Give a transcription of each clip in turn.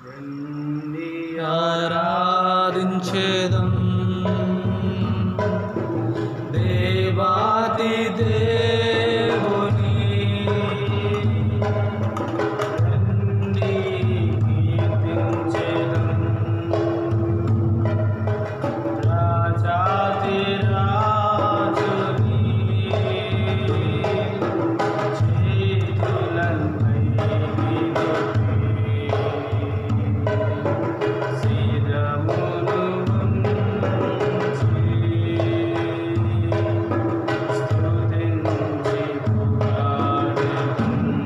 రండి ఆరాధించేదం దేవాది దేవుని రండి కీర్తించేదం రాజాది రాజుని చేతులపై శిరమును వంచి స్తుతించి పురాణం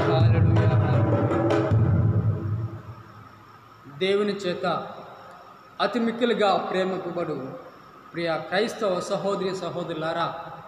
దేవుని చేత అతి మిక్కిలుగా ప్రేమకుబడు ప్రియ క్రైస్తవ సహోదరి సహోదరులారా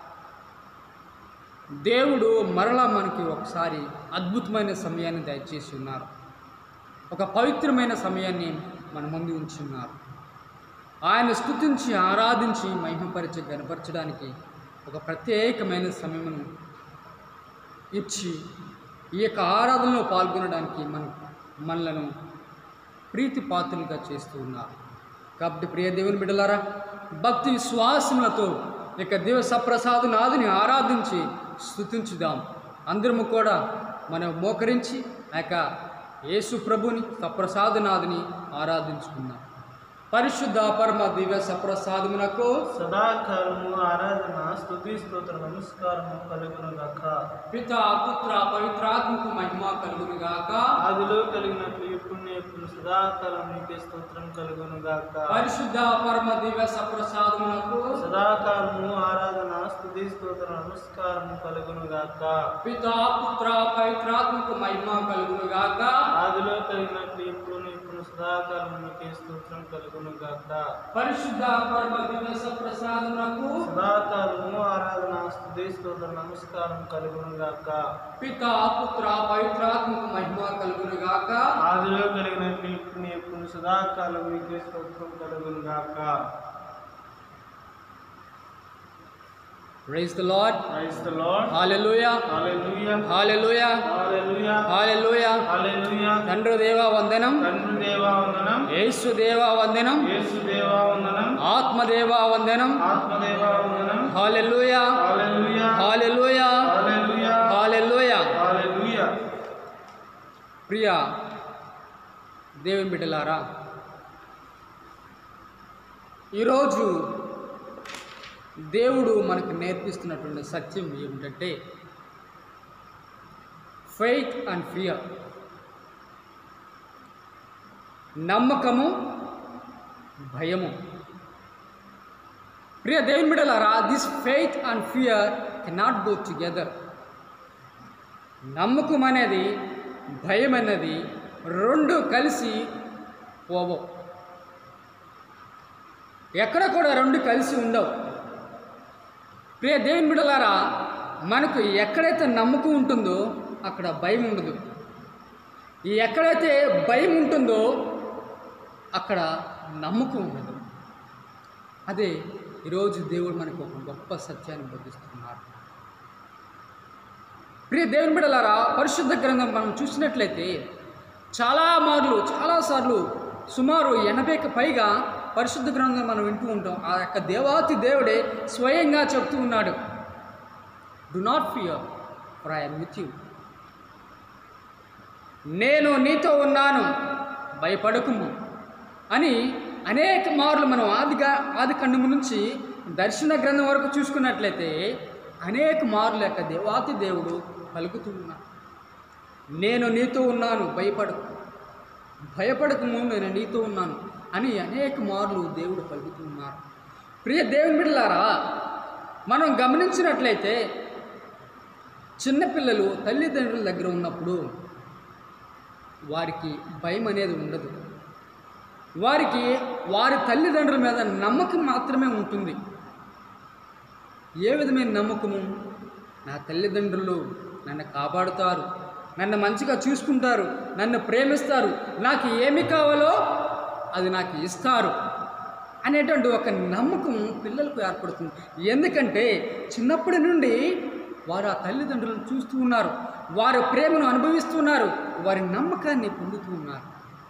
దేవుడు మరలా మనకి ఒకసారి అద్భుతమైన సమయాన్ని దయచేసి ఉన్నారు ఒక పవిత్రమైన సమయాన్ని మన ముందు ఉంచున్నారు ఆయన స్తుతించి ఆరాధించి మహిమపరిచి గనపరచడానికి ఒక ప్రత్యేకమైన సమయమును ఇచ్చి ఈ యొక్క ఆరాధనలో పాల్గొనడానికి మన మనలను ప్రీతి పాత్రలుగా చేస్తూ ఉన్నారు కాబట్టి ప్రియ దేవుని బిడ్డలారా భక్తి విశ్వాసములతో ఇక దేవ సప్రసాదు నాదిని ఆరాధించి స్తుతించుదాం అందరము కూడా మనం మోకరించి ఆ యొక్క యేసు ప్రభుని సప్రసాదనాథుని ఆరాధించుకుందాం పరిశుద్ధ పరమ దివ్య సప్రసాదమునకు సదాకాలము ఆరాధన స్తుతి స్తోత్ర నమస్కారము కలుగును గాక పిత పుత్ర పవిత్రాత్మకు మహిమ కలుగును గాక ఆదిలో కలిగినట్లు ఇప్పుడు ఎప్పుడు సదాకాలం నీకే స్తోత్రం కలుగును గాక పరిశుద్ధ పరమ దివ్య సప్రసాదమునకు సదాకాలము ఆరాధన స్తుతి స్తోత్ర నమస్కారము కలుగును గాక పిత పుత్ర పవిత్రాత్మకు మహిమ కలుగును గాక ఆదిలో కలిగినట్లు ఇప్పుడు ఇప్పుడు సదాకాలం నీకే స్తోత్రం కలుగును గాక పరిశుద్ధ పరమ దివ్య సప్రసాదమునకు సదాకాలము ఆరాధన స్తుతి స్తోత్ర నమస్కారం కలుగును గాక పిత పుత్ర పవిత్రాత్మకు మహిమ కలుగును గాక ఆదిలో కలిగినట్లు ఇప్పుడు ఎప్పుడు సదాకాలం నీకే స్తోత్రం కలుగును గాక praise the lord praise the lord hallelujah hallelujah hallelujah hallelujah hallelujah hallelujah తండ్రి దేవా వందనం తండ్రి దేవా వందనం యేసు దేవా వందనం యేసు దేవా వందనం ఆత్మదేవా వందనం ఆత్మదేవా వందనం హల్లెలూయా హల్లెలూయా హల్లెలూయా హల్లెలూయా హల్లెలూయా హల్లెలూయా ప్రియ దేవుని బిడ్డలారా ఈరోజు దేవుడు మనకు నేర్పిస్తున్నటువంటి సత్యం ఏమిటంటే ఫెయిత్ అండ్ ఫియర్ నమ్మకము భయము ప్రియ దేవుని బిడ్డలారా this faith and fear cannot go together నమ్మకం అనేది భయం అనేది రెండు కలిసి పోవో ఎక్కడ కూడా రెండు కలిసి ఉండవు ప్రియ దేవుని బిడలారా మనకు ఎక్కడైతే నమ్మకం ఉంటుందో అక్కడ భయం ఉండదు ఈ ఎక్కడైతే భయం ఉంటుందో అక్కడ నమ్మకం ఉండదు అదే ఈరోజు దేవుడు మనకు ఒక గొప్ప సత్యాన్ని బోధిస్తున్నారు ప్రియ దేవుని బిడలారా పరిశుద్ధ గ్రంథం మనం చూసినట్లయితే చాలా మార్లు చాలాసార్లు సుమారు ఎనభైకి పైగా పరిశుద్ధ గ్రంథం మనం వింటూ ఉంటాం ఆ యొక్క దేవాతి దేవుడే స్వయంగా చెప్తూ ఉన్నాడు do not fear for I'm with you నేను నీతో ఉన్నాను భయపడకుము అని అనేక మార్లు మనం ఆదిగా ఆది ఖండము నుంచి దర్శన గ్రంథం వరకు చూసుకున్నట్లయితే అనేక మార్లు యొక్క దేవాతి దేవుడు పలుకుతూ ఉన్నాడు నేను నీతో ఉన్నాను భయపడకు భయపడకము నేను నీతో ఉన్నాను అని అనేక మార్లు దేవుడు పలుకుతూ ఉన్నారు ప్రియ దేవుని బిడ్డలారా మనం గమనించినట్లయితే చిన్నపిల్లలు తల్లిదండ్రుల దగ్గర ఉన్నప్పుడు వారికి భయం అనేది ఉండదు వారికి వారి తల్లిదండ్రుల మీద నమ్మకం మాత్రమే ఉంటుంది ఏ విధమైన నమ్మకము నా తల్లిదండ్రులు నన్ను కాపాడుతారు నన్ను మంచిగా చూసుకుంటారు నన్ను ప్రేమిస్తారు నాకు ఏమి కావాలో అది నాకు ఇస్తారు అనేటువంటి ఒక నమ్మకం పిల్లలకు ఏర్పడుతుంది ఎందుకంటే చిన్నప్పటి నుండి వారు ఆ తల్లిదండ్రులను చూస్తూ ఉన్నారు వారి ప్రేమను అనుభవిస్తున్నారు వారి నమ్మకాన్ని పొందుతూ ఉన్నారు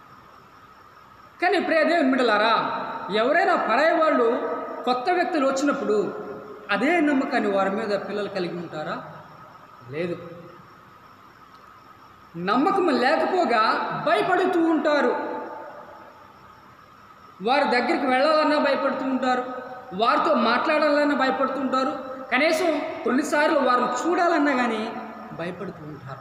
కానీ ప్రియ దేవుని బిడ్డలారా ఎవరైనా పరాయి వాళ్ళు కొత్త వ్యక్తులు వచ్చినప్పుడు అదే నమ్మకాన్ని వారి మీద పిల్లలు కలిగి ఉంటారా లేదు నమ్మకం లేకపోగా భయపడుతూ ఉంటారు వారి దగ్గరికి వెళ్ళాలన్నా భయపడుతూ ఉంటారు వారితో మాట్లాడాలన్నా భయపడుతూ ఉంటారు కనీసం కొన్నిసార్లు వారిని చూడాలన్నా కానీ భయపడుతూ ఉంటారు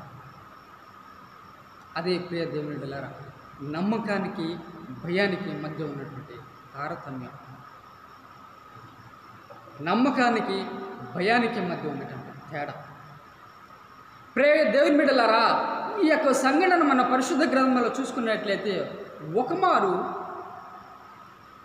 అదే ప్రియ దేవుని బిడ్డలారా నమ్మకానికి భయానికి మధ్య ఉన్నటువంటి తారతమ్యం నమ్మకానికి భయానికి మధ్య ఉన్నటువంటి తేడా ప్రేమ దేవుని బిడ్డలారా ఈ యొక్క సంఘటన మన పరిశుద్ధ గ్రంథంలో చూసుకున్నట్లయితే ఒక మారు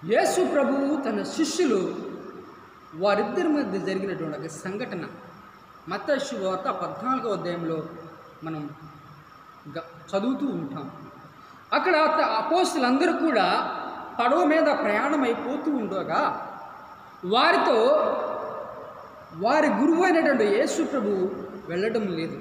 యేసు ప్రభువు తన శిష్యులు వారిద్దరి మధ్య జరిగినటువంటి ఒక సంఘటన మత శుభవార్త పద్నాలుగో అధ్యాయంలో మనం గ- చదువుతూ ఉంటాం అక్కడ అపోస్తులందరూ కూడా పడవ మీద ప్రయాణం అయిపోతూ ఉండగా వారితో వారి గురువు అయినటువంటి యేసు ప్రభు వెళ్ళడం లేదు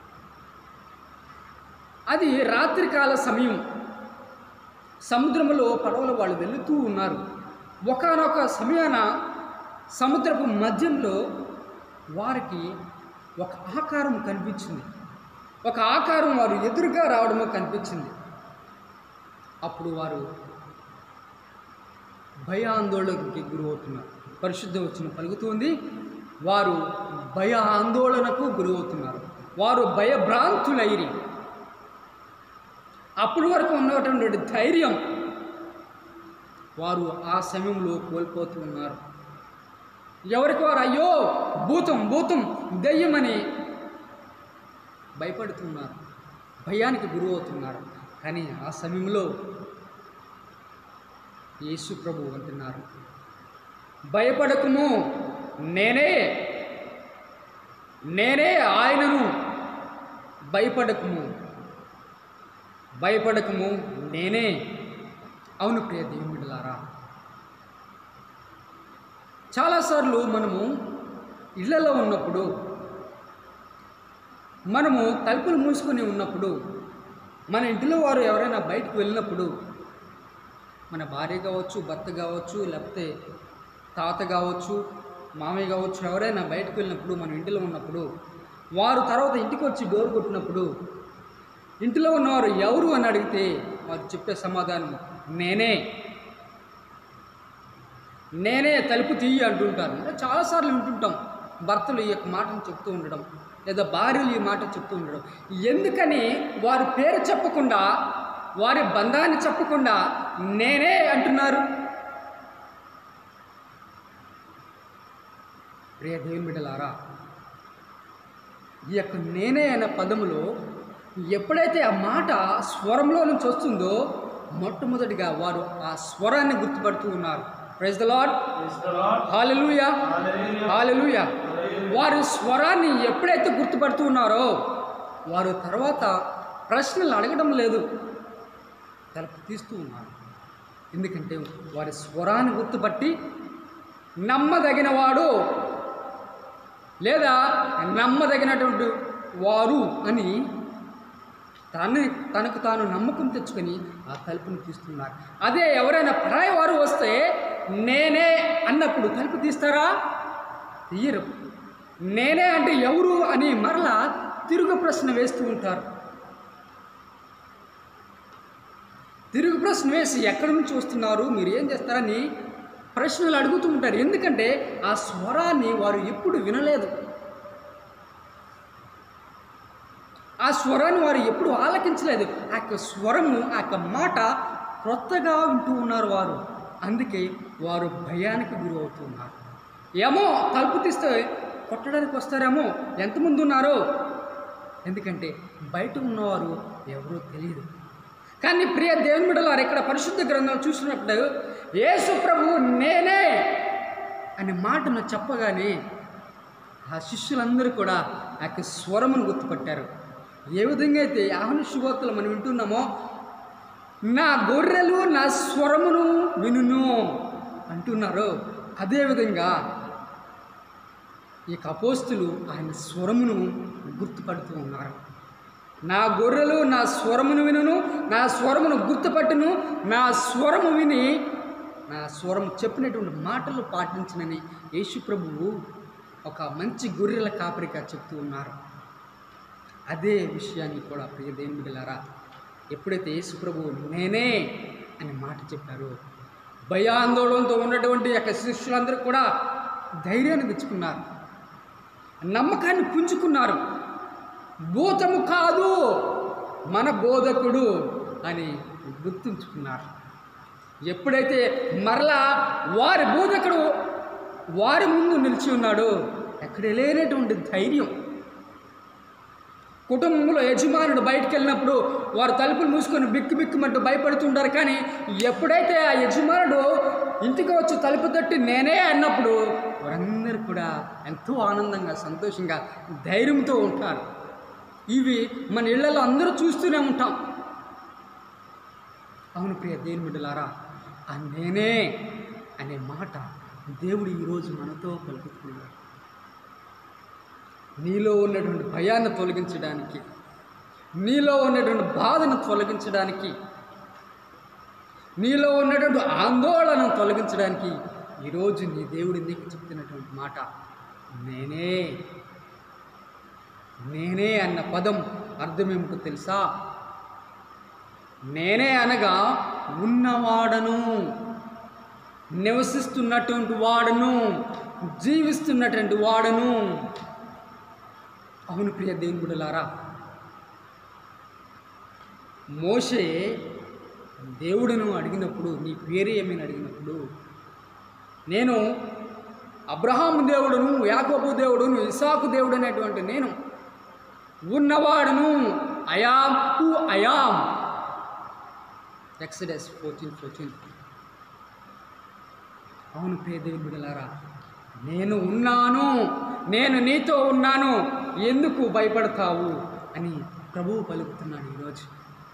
అది రాత్రికాల సమయం సముద్రంలో పడవలో వాళ్ళు వెళుతూ ఉన్నారు ఒకనొక సమయాన సముద్రపు మధ్యంలో వారికి ఒక ఆకారం కనిపించింది ఒక ఆకారం వారు ఎదురుగా రావడము కనిపించింది అప్పుడు వారు భయాందోళనకి గురవుతున్నారు పరిశుద్ధ వచ్చిన పలుకుతుంది వారు భయ ఆందోళనకు గురవుతున్నారు వారు భయభ్రాంతులైరి అప్పటి వరకు ఉన్నటువంటి ధైర్యం వారు ఆ సమయంలో కోల్పోతూ ఉన్నారు ఎవరికి వారు అయ్యో భూతం భూతం దెయ్యమని భయపడుతున్నారు భయానికి గురవుతున్నారు కానీ ఆ సమయంలో యేసు ప్రభు అంటున్నారు భయపడకుము నేనే నేనే ఆయనను భయపడకుము భయపడకము నేనే అవును ప్రియ దేవుడిలారా చాలాసార్లు మనము ఇళ్లలో ఉన్నప్పుడు మనము తలుపులు మూసుకొని ఉన్నప్పుడు మన ఇంటిలో వారు ఎవరైనా బయటకు వెళ్ళినప్పుడు మన భార్య కావచ్చు భర్త కావచ్చు లేకపోతే తాత కావచ్చు మామయ్య కావచ్చు ఎవరైనా బయటకు వెళ్ళినప్పుడు మన ఇంటిలో ఉన్నప్పుడు వారు తర్వాత ఇంటికి వచ్చి డోర్ కొట్టినప్పుడు ఇంటిలో ఉన్నవారు ఎవరు అని అడిగితే వారు చెప్పే సమాధానం నేనే నేనే తలుపు తీయి అంటుంటారు అంటే చాలాసార్లు వింటుంటాం భర్తలు ఈ యొక్క మాటను చెప్తూ ఉండడం లేదా భార్యలు ఈ మాట చెప్తూ ఉండడం ఎందుకని వారి పేరు చెప్పకుండా వారి బంధాన్ని చెప్పకుండా నేనే అంటున్నారు ప్రియ దేవుని బిడ్డలారా ఈ యొక్క నేనే అనే పదములో ఎప్పుడైతే ఆ మాట స్వరంలో నుంచి వస్తుందో మొట్టమొదటిగా వారు ఆ స్వరాన్ని గుర్తుపడుతూ ఉన్నారు praise the lord Praise the Lord. Hallelujah Hallelujah. Hallelujah వారు స్వరాన్ని ఎప్పుడైతే గుర్తుపడుతూ ఉన్నారో వారు తర్వాత ప్రశ్నలు అడగడం లేదు తలుపు తీస్తూ ఉన్నారు ఎందుకంటే వారి స్వరాన్ని గుర్తుపట్టి నమ్మదగిన వాడు లేదా నమ్మదగినటువంటి వారు అని తను తనకు తాను నమ్మకం తెచ్చుకొని ఆ తలుపుని తీస్తున్నారు అదే ఎవరైనా పరాయి వారు వస్తే నేనే అన్నప్పుడు తలుపు తీస్తారా తీయరు నేనే అంటే ఎవరు అని మరలా తిరుగు ప్రశ్న వేస్తూ ఉంటారు తిరుగు ప్రశ్న వేసి ఎక్కడి నుంచి వస్తున్నారు మీరు ఏం చేస్తారని ప్రశ్నలు అడుగుతూ ఉంటారు ఎందుకంటే ఆ స్వరాన్ని వారు ఎప్పుడు వినలేదు ఆ స్వరాన్ని వారు ఎప్పుడు ఆలకించలేదు ఆ యొక్క స్వరము ఆ యొక్క మాట క్రొత్తగా వింటూ ఉన్నారు వారు అందుకే వారు భయానికి గురవుతూ ఉన్నారు ఏమో తలుపు తీస్తే కొట్టడానికి వస్తారేమో ఎంతమంది ఉన్నారో ఎందుకంటే బయట ఉన్నవారు ఎవరో తెలియదు కానీ ప్రియ దేవుని బిడ్డలారు ఇక్కడ పరిశుద్ధ గ్రంథాలు చూసినప్పుడు యేసు ప్రభు నేనే అనే మాటను చెప్పగానే ఆ శిష్యులందరూ కూడా ఆ యొక్క స్వరమును గుర్తుపట్టారు ఏ విధంగా అయితే ఆహ్వాన శుభోక్తులు మనం వింటున్నామో నా గొర్రెలు నా స్వరమును వినును అంటున్నారు అదేవిధంగా ఈ కపోస్తులు ఆయన స్వరమును గుర్తుపడుతూ ఉన్నారు నా గొర్రెలు నా స్వరమును వినును నా స్వరమును గుర్తుపట్టును నా స్వరము విని నా స్వరం చెప్పినటువంటి మాటలు పాటించినని యేసు ప్రభువు ఒక మంచి గొర్రెల కాపరిగా చెప్తూ ఉన్నారు అదే విషయాన్ని కూడా ప్రియ దేవుని బిడ్డలారా ఎప్పుడైతే యేసు ప్రభువు నేనే అనే మాట చెప్పారో భయాందోళనతో ఉన్నటువంటి యొక్క శిష్యులందరూ కూడా ధైర్యాన్ని తెచ్చుకున్నారు నమ్మకాన్ని పుంజుకున్నారు భూతము కాదు మన బోధకుడు అని గుర్తుంచుకున్నారు ఎప్పుడైతే మరలా వారి బోధకుడు వారి ముందు నిలిచి ఉన్నాడో ఎక్కడ లేనటువంటి ధైర్యం కుటుంబంలో యజమానుడు బయటికి వెళ్ళినప్పుడు వారు తలుపులు మూసుకొని బిక్కు బిక్కుమంటూ భయపడుతుంటారు కానీ ఎప్పుడైతే ఆ యజమానుడు ఇంటికి వచ్చి తలుపు తట్టి నేనే అన్నప్పుడు వారందరూ కూడా ఎంతో ఆనందంగా సంతోషంగా ధైర్యంతో ఉంటారు ఇవి మన ఇళ్లలో అందరూ చూస్తూనే ఉంటాం అవును ప్రియ దేవుని బిడ్డలారా ఆ నేనే అనే మాట దేవుడు ఈరోజు మనతో పలుకుతున్నాడు నీలో ఉన్నటువంటి భయాన్ని తొలగించడానికి నీలో ఉన్నటువంటి బాధను తొలగించడానికి నీలో ఉన్నటువంటి ఆందోళనను తొలగించడానికి ఈరోజు నీ దేవుడు నీకు చెప్తున్నటువంటి మాట నేనే నేనే అన్న పదం అర్థం ఏమిటో తెలుసా నేనే అనగా ఉన్నవాడను నివసిస్తున్నటువంటి వాడను జీవిస్తున్నటువంటి వాడను అవును ప్రియ దేవుని బిడ్డలారా మోషే దేవుడును అడిగినప్పుడు నీ పేరు ఏమని అడిగినప్పుడు నేను అబ్రహాము దేవుడును యాకోబు దేవుడును ఇసాకు దేవుడు అనేటువంటి నేను ఉన్నవాడును I am to I am Exodus fourteen fourteen అవును ప్రియ దేవుని బిడ్డలారా నేను ఉన్నాను నేను నీతో ఉన్నాను ఎందుకు భయపడతావు అని ప్రభువు పలుకుతున్నాడు ఈరోజు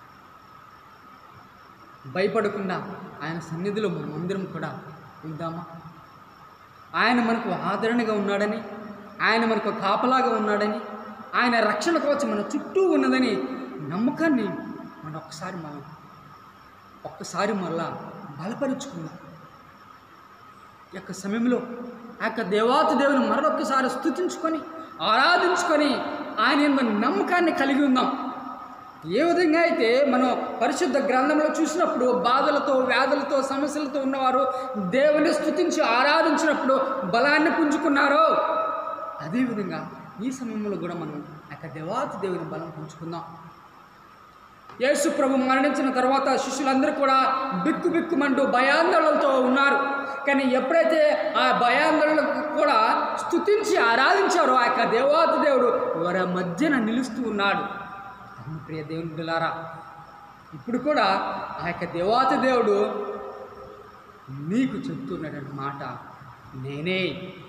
భయపడకుండా ఆయన సన్నిధిలో మనమందరం కూడా ఉందామా ఆయన మనకు ఆదరణగా ఉన్నాడని ఆయన మనకు కాపలాగా ఉన్నాడని ఆయన రక్షణ కవచం మన చుట్టూ ఉన్నదని నమ్మకాన్ని మనం ఒక్కసారి మనం ఒక్కసారి మళ్ళా బలపరుచుకుందాం ఈ యొక్క సమయంలో ఆ యొక్క దేవాతి దేవుని మరొకసారి స్థుతించుకొని ఆరాధించుకొని ఆయన యొక్క నమ్మకాన్ని కలిగి ఉందాం ఏ విధంగా అయితే మనం పరిశుద్ధ గ్రంథంలో చూసినప్పుడు బాధలతో వ్యాధులతో సమస్యలతో ఉన్నవారు దేవుని స్థుతించి ఆరాధించినప్పుడు బలాన్ని పుంజుకున్నారో అదేవిధంగా ఈ సమయంలో కూడా మనం ఆ యొక్క దేవాతి దేవుని బలం పుంజుకుందాం యేసు ప్రభు మరణించిన తర్వాత శిష్యులందరూ కూడా బిక్కు బిక్కుమంటూ భయాందోళనలతో ఉన్నారు కానీ ఎప్పుడైతే ఆ భయాందోళనకు కూడా స్తుతించి ఆరాధించారో ఆ యొక్క దేవాతి దేవుడు వారి మధ్యన నిలుస్తూ ఉన్నాడు అవును ప్రియ దేవుని బిడ్డలారా ఇప్పుడు కూడా ఆ యొక్క దేవాతి దేవుడు నీకు చెప్తున్నటువంటి మాట నేనే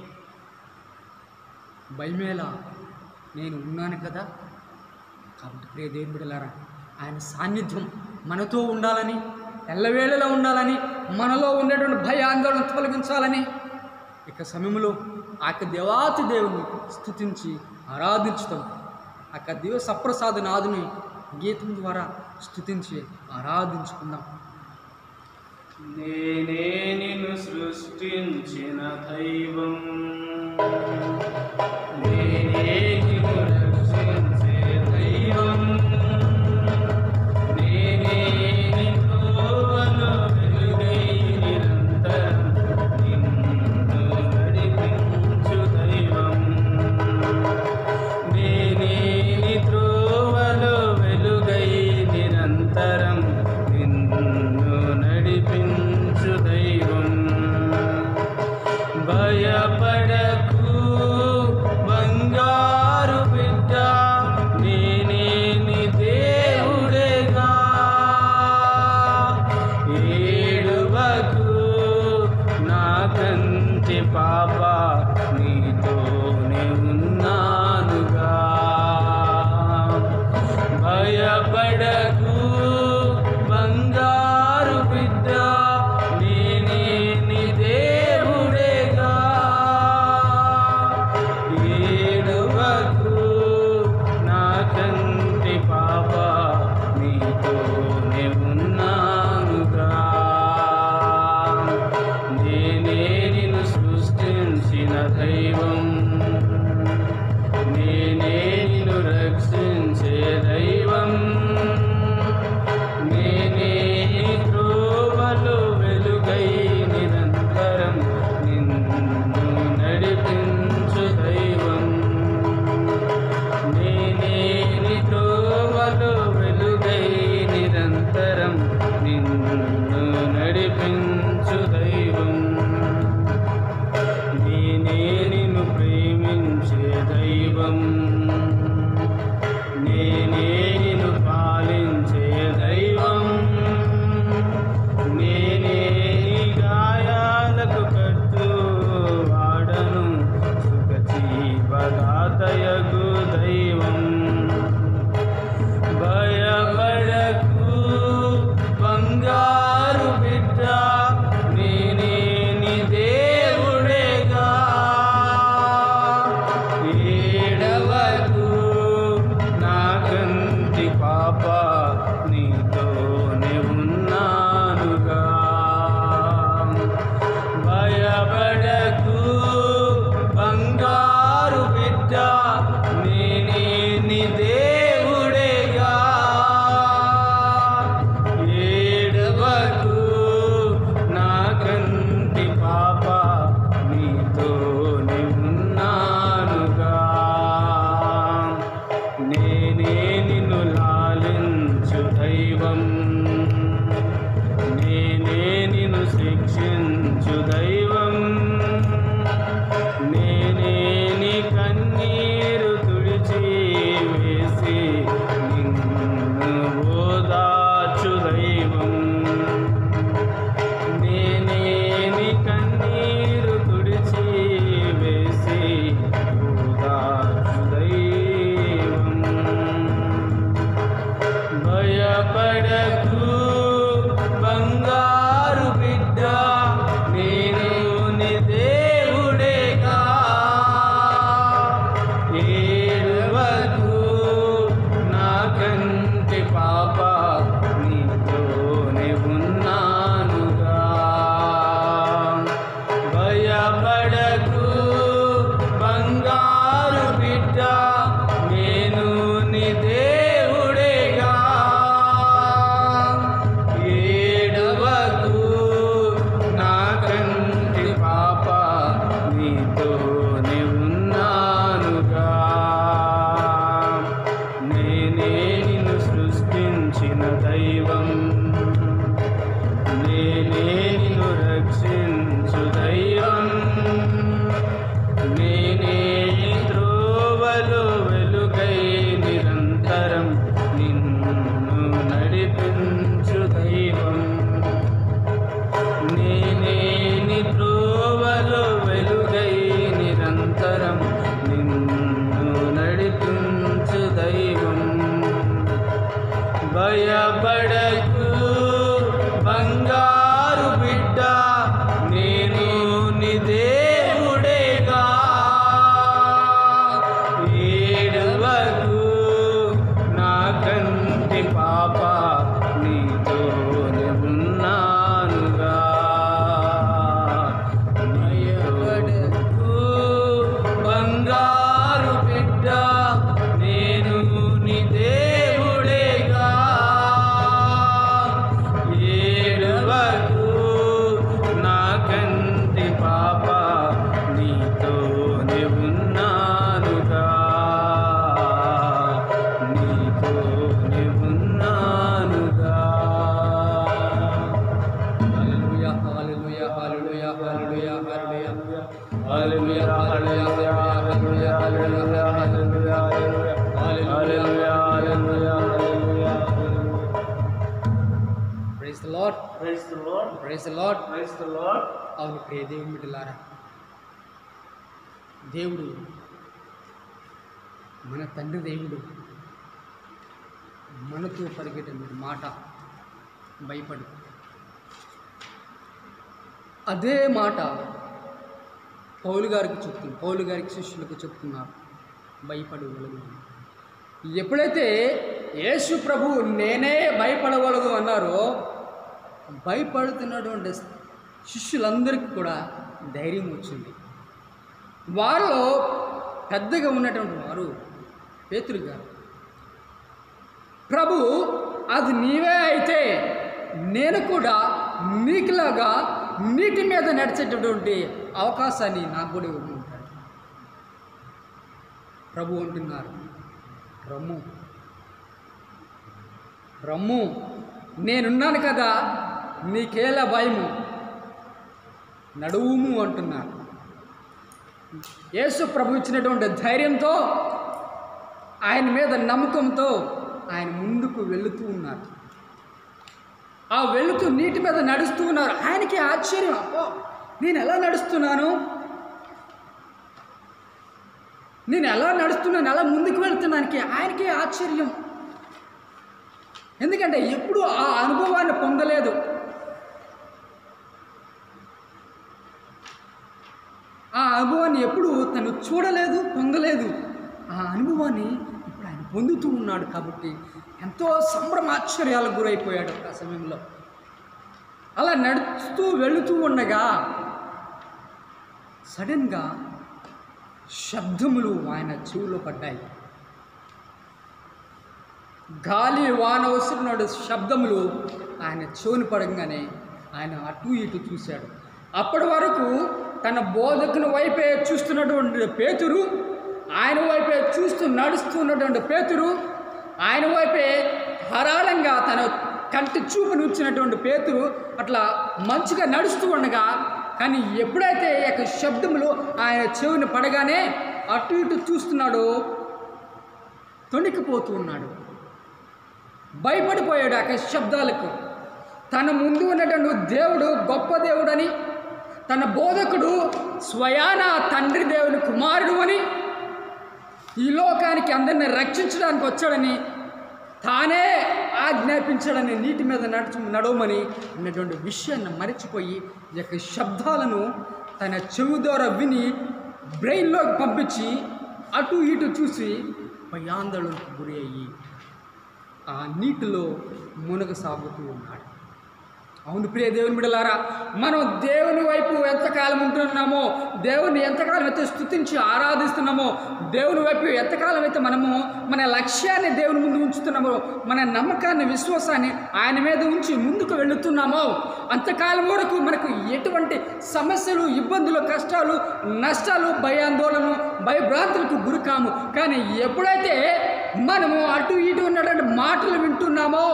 భయమేలా నేను ఉన్నాను కదా కాబట్టి ప్రియ దేవుని బిడ్డలారా ఆయన సాన్నిధ్యం మనతో ఉండాలని ఎల్లవేళలో ఉండాలని మనలో ఉండేటువంటి భయ ఆందోళన తొలగించాలని ఇక సమయంలో ఆ యొక్క దేవాతి దేవుని స్థుతించి ఆరాధించుతాం ఆ యొక్క దేవ సప్రసాద నాదుని గీతం ద్వారా స్థుతించి ఆరాధించుకుందాం నేనే నిన్ను సృష్టించిన దైవం నేనే నిన్ను రక్షించే దైవం నేనే నిన్ను వను వెలుగై నిరంతరం నిన్ను నడిపించు దైవం నేనే నీ త్రోవలో వెలుగై నిరంతరం నిన్ను నడిపించు దైవం భయపడకు బంగారు బిడ్డ నేనే నీ దేవుడేగా ఏడువకు నా కంటి పాప నీతోనే ఉన్నానుగా భయపడకు బంగారు బిడ్డ నేనే నీ దేవుడేగా ఏడువకు నా కంటి పాప నీతోనే ఉన్నానుగా నేనే నిన్ను సృష్టించిన hallelujah hallelujah hallelujah hallelujah hallelujah hallelujah hallelujah hallelujah praise the lord praise the lord praise the lord praise the lord అవును ప్రియ దేవుని బిడ్డలారా దేవుడు మన తండ్రి దేవుడు మనతో పరిగెట్టిన మాట భయపడు అదే మాట పౌలు గారికి చెప్తుంది పౌలు గారికి శిష్యులకు చెప్తున్నారు భయపడవలదు ఎప్పుడైతే యేసు ప్రభు నేనే భయపడవలదు అన్నారో భయపడుతున్నటువంటి శిష్యులందరికీ కూడా ధైర్యం వచ్చింది వారిలో పెద్దగా ఉన్నటువంటి వారు పేతురు గారు ప్రభు అది నీవే అయితే నేను కూడా నీకులాగా నీటి మీద నడిచేటటువంటి అవకాశాన్ని నాకు కూడా ఇవ్వమంటాడు ప్రభు అంటున్నారు రమ్ము రమ్ము నేనున్నాను కదా నీకేలా భయము నడువుము అంటున్నారు యేసు ప్రభు ఇచ్చినటువంటి ధైర్యంతో ఆయన మీద నమ్మకంతో ఆయన ముందుకు వెళుతూ ఉన్నారు ఆ వెళుతూ నీటి మీద నడుస్తూ ఉన్నారు ఆయనకి ఆశ్చర్యం అబ్బో నేను ఎలా నడుస్తున్నాను నేను ఎలా నడుస్తున్నాను ఎలా ముందుకు వెళ్తున్నానికి ఆయనకి ఆశ్చర్యం ఎందుకంటే ఎప్పుడు ఆ అనుభవాన్ని పొందలేదు ఆ అనుభవాన్ని ఎప్పుడు తను చూడలేదు పొందలేదు ఆ అనుభవాన్ని ఇప్పుడు ఆయన పొందుతూ ఉన్నాడు కాబట్టి ఎంతో సంభ్రమాశ్చర్యాలకు గురైపోయాడు ఆ సమయంలో అలా నడుస్తూ వెళుతూ ఉండగా సడన్గా శబ్దములు ఆయన చెవులో పడ్డాయి గాలి వాన వస్తున్నాడు శబ్దములు ఆయన చెవుని పడంగానే ఆయన అటు ఇటు చూశాడు అప్పటి వరకు తన బోధకుని వైపే చూస్తున్నటువంటి పేతురు ఆయన వైపే చూస్తూ నడుస్తున్నటువంటి పేతురు ఆయన వైపే హరాళంగా తన కంటి చూపుని ఇచ్చినటువంటి పేతురు అట్లా మంచిగా నడుస్తూ ఉండగా కానీ ఎప్పుడైతే ఈ యొక్క శబ్దములు ఆయన చెవిని పడగానే అటు ఇటు చూస్తున్నాడో తొణికిపోతూ ఉన్నాడు భయపడిపోయాడు ఆ యొక్క శబ్దాలకు తన ముందు ఉన్నటువంటి దేవుడు గొప్ప దేవుడని తన బోధకుడు స్వయాన తండ్రి దేవుని కుమారుడు అని ఈ లోకానికి అందరిని రక్షించడానికి వచ్చాడని తానే ఆజ్ఞాపించాడని నీటి మీద నడుచు నడవమని అన్నటువంటి విషయాన్ని మరిచిపోయి ఈ యొక్క శబ్దాలను తన చెవి ద్వారా విని బ్రెయిన్లోకి పంపించి అటు ఇటు చూసి భయాందోళనకు గురి అయ్యి ఆ నీటిలో మునగసాగుతూ ఉన్నాడు అవును ప్రియ దేవుని బిడలారా మనం దేవుని వైపు ఎంతకాలం ఉంటున్నామో దేవుని ఎంతకాలం అయితే స్థుతించి ఆరాధిస్తున్నామో దేవుని వైపు ఎంతకాలం అయితే మనము మన లక్ష్యాన్ని దేవుని ముందు ఉంచుతున్నామో మన నమ్మకాన్ని విశ్వాసాన్ని ఆయన మీద ఉంచి ముందుకు వెళుతున్నామో అంతకాలం వరకు మనకు ఎటువంటి సమస్యలు ఇబ్బందులు కష్టాలు నష్టాలు భయాందోళనలు భయభ్రాంతులకు గురి కాము కానీ ఎప్పుడైతే మనము అటు ఇటు ఉన్నటువంటి మాటలు వింటున్నామో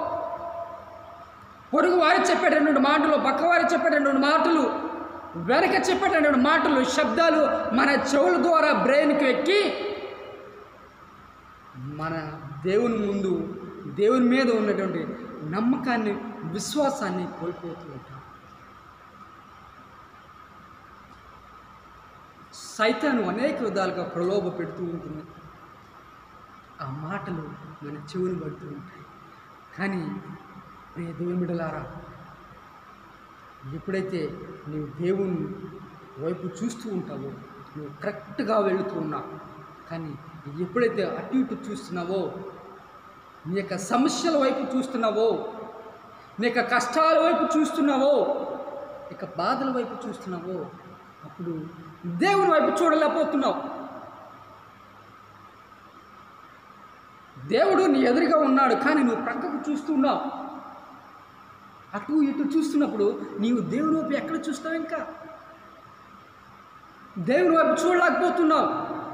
పొరుగు వారు చెప్పేటటువంటి మాటలు పక్కవారు చెప్పేటటువంటి మాటలు వెనక చెప్పేటటువంటి మాటలు శబ్దాలు మన చెవుల ద్వారా బ్రెయిన్కి ఎక్కి మన దేవుని ముందు దేవుని మీద ఉన్నటువంటి నమ్మకాన్ని విశ్వాసాన్ని కోల్పోతూ ఉంటాం సైతాను అనేక విధాలుగా ప్రలోభ పెడుతూ ఉంటుంది ఆ మాటలు మన చెవుని పడుతూ ఉంటాయి కానీ ప్రియ దేవుని బిడ్డలారా ఎప్పుడైతే నీవు దేవుని వైపు చూస్తూ ఉంటావో నువ్వు కరెక్ట్గా వెళుతూ ఉన్నావు కానీ ఎప్పుడైతే అటు ఇటు చూస్తున్నావో నీ యొక్క సమస్యల వైపు చూస్తున్నావో నీ యొక్క కష్టాల వైపు చూస్తున్నావో ఇక బాధల వైపు చూస్తున్నావో అప్పుడు దేవుని వైపు చూడలేకపోతున్నావు దేవుడు నీ ఎదురుగా ఉన్నాడు కానీ నువ్వు ప్రక్కకు చూస్తున్నావు అటు ఇటు చూస్తున్నప్పుడు నీవు దేవుని వైపు ఎక్కడ చూస్తావు ఇంకా దేవుని వైపు చూడలేకపోతున్నావు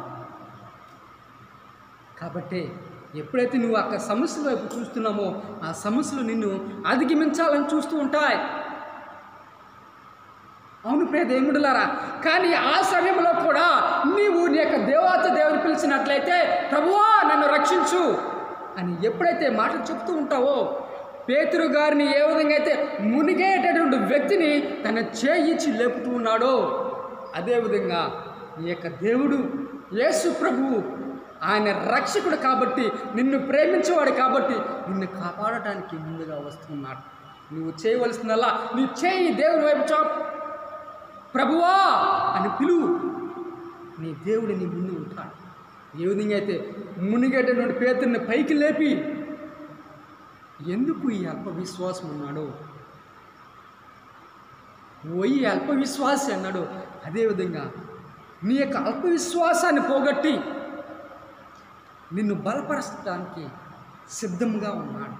కాబట్టి ఎప్పుడైతే నువ్వు అక్కడ సమస్యల వైపు చూస్తున్నామో ఆ సమస్యలు నిన్ను అధిగమించాలని చూస్తూ ఉంటాయి అవును ప్రియ దేవుడులారా కానీ ఆ సమయంలో కూడా నీవు నీ యొక్క దేవత దేవుని పిలిచినట్లయితే ప్రభువా నన్ను రక్షించు అని ఎప్పుడైతే మాటలు చెప్తూ ఉంటావో పేతురు గారిని ఏ విధంగా అయితే మునిగేటటువంటి వ్యక్తిని తన చేయించి లేపుతూ ఉన్నాడో అదేవిధంగా నీ యొక్క దేవుడు యేసు ప్రభువు ఆయన రక్షకుడు కాబట్టి నిన్ను ప్రేమించేవాడు కాబట్టి నిన్ను కాపాడటానికి ముందుగా వస్తున్నాడు నువ్వు చేయవలసిందల్లా నీ చేయి దేవుని వైపు చాప్ ప్రభువా అని పిలువు నీ దేవుడు నీ ముందు ఉంటాడు ఏ విధంగా అయితే మునిగేటటువంటి పేతుని పైకి లేపి ఎందుకు ఈ అల్ప విశ్వాసం అన్నాడు ఓయి అల్ప విశ్వాసి అన్నాడు అదేవిధంగా నీ యొక్క అల్ప విశ్వాసాన్ని పోగొట్టి నిన్ను బలపరచడానికి సిద్ధంగా ఉన్నాడు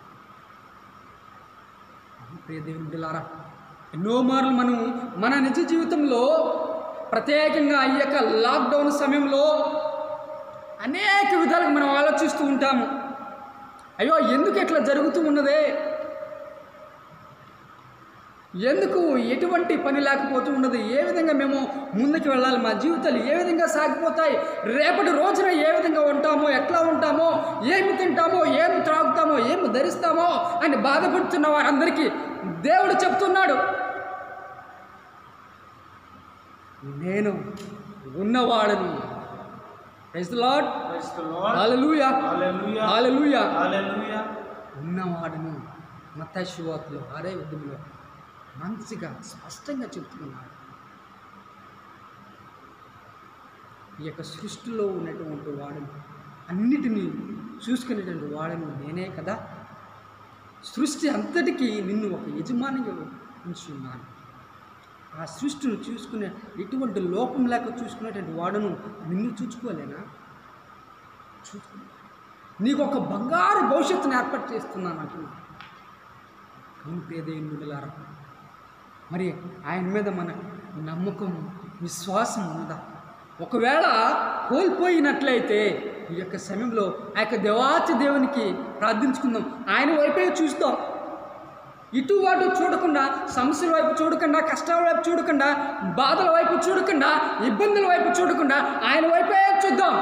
అవును ప్రియ దేవుని బిడ్డలారా ఎన్నో మార్లు మనం మన నిజ జీవితంలో ప్రత్యేకంగా ఈ యొక్క లాక్డౌన్ సమయంలో అనేక విధాలుగా మనం ఆలోచిస్తూ ఉంటాము అయ్యో ఎందుకు ఇట్లా జరుగుతూ ఉన్నదే ఎందుకు ఎటువంటి పని లేకపోతూ ఉన్నది ఏ విధంగా మేము ముందుకు వెళ్ళాలి మా జీవితాలు ఏ విధంగా సాగిపోతాయి రేపటి రోజున ఏ విధంగా ఉంటామో ఎట్లా ఉంటామో ఏమి తింటామో ఏమి త్రాగుతామో ఏమి ధరిస్తామో అని బాధపడుతున్న వారందరికీ దేవుడు చెప్తున్నాడు నేను ఉన్నవాడను praise lord Praise the Lord. Hallelujah Hallelujah. Hallelujah Hallelujah. ఉన్నవాడును మతశివార్తలో ఆరే యుద్ధంలో మంచిగా స్పష్టంగా చెప్తున్నాడు ఈ యొక్క సృష్టిలో ఉన్నటువంటి వాడను అన్నిటినీ చూసుకునేటువంటి వాడను నేనే కదా సృష్టి అంతటికీ నిన్ను ఒక యజమానిగా ఉంచున్నాను ఆ సృష్టిని చూసుకునే ఎటువంటి లోపం లేక చూసుకునేటువంటి వాడను నిన్ను చూసుకోలేనా చూసుకో నీకు ఒక బంగారు భవిష్యత్తును ఏర్పాటు చేస్తున్నాను అంటున్నాను అవును ప్రియదేవుని బిడ్డలారా మరి ఆయన మీద మన నమ్మకం విశ్వాసం ఉందా ఒకవేళ కోల్పోయినట్లయితే ఈ యొక్క సమయంలో ఆ యొక్క దేవాతి దేవునికి ప్రార్థించుకుందాం ఆయన వైపే చూస్తాం ఇటు అటు చూడకుండా సమస్యల వైపు చూడకుండా కష్టాల వైపు చూడకుండా బాధల వైపు చూడకుండా ఇబ్బందుల వైపు చూడకుండా ఆయన వైపే చూద్దాం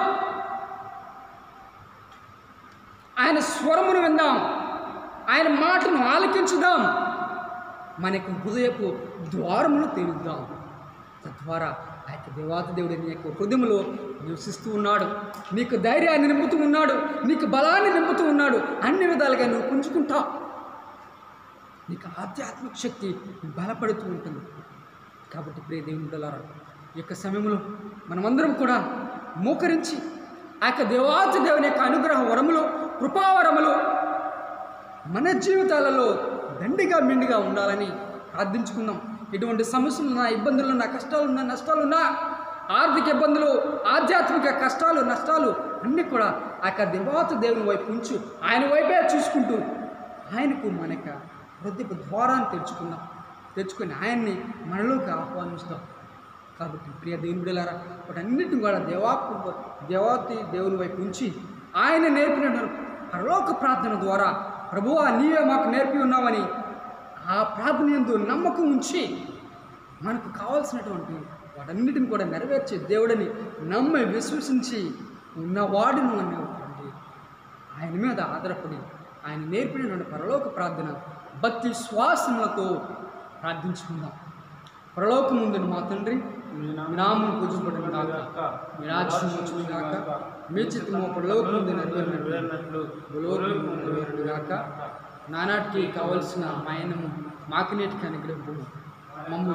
ఆయన స్వరమును విందాం ఆయన మాటను ఆలకించుదాం మనకు హృదయపు ద్వారములు తెరుద్దాం తద్వారా ఆ యొక్క దేవాతి దేవుడు నీ యొక్క హృదయంలో నివసిస్తూ ఉన్నాడు నీకు ధైర్యాన్ని నింపుతూ ఉన్నాడు నీకు బలాన్ని నింపుతూ ఉన్నాడు అన్ని విధాలుగా నువ్వు పుంజుకుంటావు నీకు ఆధ్యాత్మిక శక్తి బలపడుతూ ఉంటుంది కాబట్టి ప్రియ దేవుని బిడ్డలారా ఈ యొక్క సమయంలో మనమందరం కూడా మోకరించి ఆ యొక్క దేవాతి దేవుని యొక్క అనుగ్రహ వరములు కృపావరములు మన జీవితాలలో దండిగా మెండిగా ఉండాలని ప్రార్థించుకుందాం ఎటువంటి సమస్యలున్నా ఇబ్బందులున్నా కష్టాలున్నా నష్టాలున్నా ఆర్థిక ఇబ్బందులు ఆధ్యాత్మిక కష్టాలు నష్టాలు అన్నీ కూడా ఆ యొక్క దేవాతి దేవుని వైపు ఉంచు ఆయన వైపే చూసుకుంటూ ఆయనకు మనక హృదయపు ద్వారాన్ని తెరుచుకుందాం తెరుచుకొని ఆయన్ని మనలోకి ఆహ్వానిస్తాం కాబట్టి ప్రియ దేవుని బిడ్డలారా వాటన్నిటిని కూడా దేవా దేవాతి దేవుని వైపు ఉంచి ఆయన నేర్పిన పరలోక ప్రార్థన ద్వారా ప్రభువా నీవే మాకు నేర్పి ఉన్నావని ఆ ప్రార్థన ఎందు నమ్మకం ఉంచి మనకు కావాల్సినటువంటి వాటన్నిటిని కూడా నెరవేర్చే దేవుడిని నమ్మి విశ్వసించి ఉన్నవాడిని అనేటువంటి ఆయన మీద ఆధారపడి ఆయన నేర్పినటువంటి పరలోక ప్రార్థన భక్తి శ్వాసములతో ప్రార్థించుకుందాం పరలోకం ముందుని మా తండ్రి మీ నామం పూజింపడం కాక మీ రాజ్యం వచ్చును గాక మీ చిత్తము పరలోకం ముందు నెరవేరినట్లు భూలోకము నెరవేరును గాక నానాటికి కావలసిన మాయనము మాకు నేటికి అనుగ్రహము మమ్ము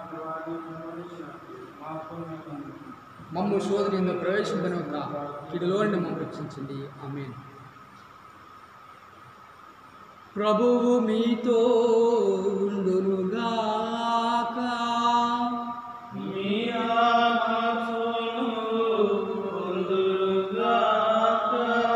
మమ్ము శోధన ఎందు ప్రవేశింపని ఒక కిడిలో నుండి మమ్మ రక్షించండి ఆమె ప్రభువు మీతో ఉండునుగాక మీ ఆత్మతోను ఉందురుగాక.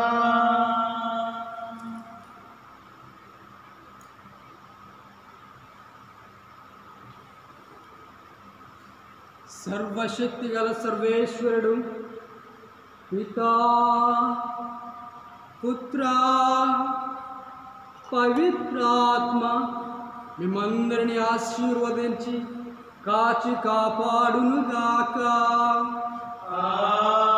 సర్వశక్తి గల సర్వేశ్వరుడు పితా పుత్ర పవిత్రాత్మ మిమ్మందరిని ఆశీర్వదించి కాచి కాపాడునుగాక ఆమేన్